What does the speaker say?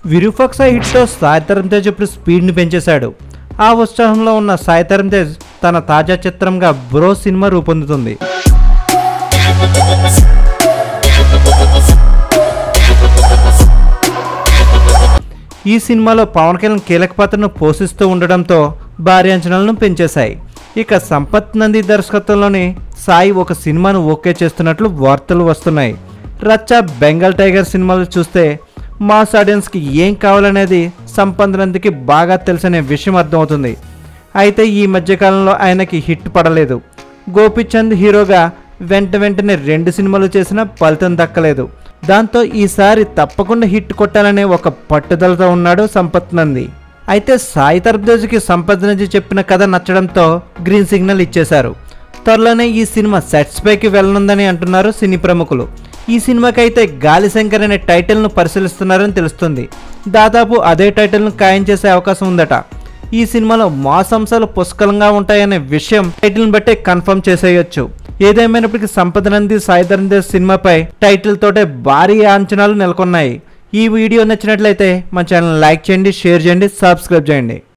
విరూఫాక్ష హిట్తో సాయి తరం తేజ్ ఇప్పుడు స్పీడ్ని పెంచేశాడు ఆ ఉత్సాహంలో ఉన్న సాయి తరం తేజ్ తన తాజా చిత్రంగా బ్రో సినిమా రూపొందుతుంది ఈ సినిమాలో పవన్ కళ్యాణ్ కీలక పాత్రను పోషిస్తూ ఉండడంతో భారీ అంచనాలను పెంచేశాయి ఇక సంపత్ నంది దర్శకత్వంలోని సాయి ఒక సినిమాను ఓకే చేస్తున్నట్లు వార్తలు వస్తున్నాయి రచ్చ బెంగాల్ టైగర్ సినిమాలు చూస్తే మాస్ ఆడియన్స్కి ఏం కావాలనేది సంపత్ నందికి బాగా తెలిసనే విషయం అర్థమవుతుంది అయితే ఈ మధ్యకాలంలో ఆయనకి హిట్ పడలేదు గోపిచంద్ హీరోగా వెంట వెంటనే రెండు సినిమాలు చేసినా ఫలితం దక్కలేదు దాంతో ఈసారి తప్పకుండా హిట్ కొట్టాలనే ఒక పట్టుదలతో ఉన్నాడు సంపత్ నంది అయితే సాయి తరపుదేజ్కి సంపత్ నుంచి చెప్పిన కథ నచ్చడంతో గ్రీన్ సిగ్నల్ ఇచ్చేశారు త్వరలోనే ఈ సినిమా సెట్స్ పైకి వెళ్ళనుందని అంటున్నారు సినీ ప్రముఖులు ఈ సినిమాకి అయితే గాలి శంకర్ అనే టైటిల్ను పరిశీలిస్తున్నారని తెలుస్తుంది దాదాపు అదే టైటిల్ను ఖాయం చేసే అవకాశం ఉందట ఈ సినిమాలో మాస్ అంశాలు పుష్కలంగా ఉంటాయనే విషయం టైటిల్ని బట్టే కన్ఫర్మ్ చేసేయొచ్చు ఏదేమైనప్పటికీ సంపద నంది సాయిధరం దేశ్ సినిమాపై టైటిల్ తోటే భారీ అంచనాలు నెలకొన్నాయి ఈ వీడియో నచ్చినట్లయితే మా ఛానల్ లైక్ చేయండి షేర్ చేయండి సబ్స్క్రైబ్ చేయండి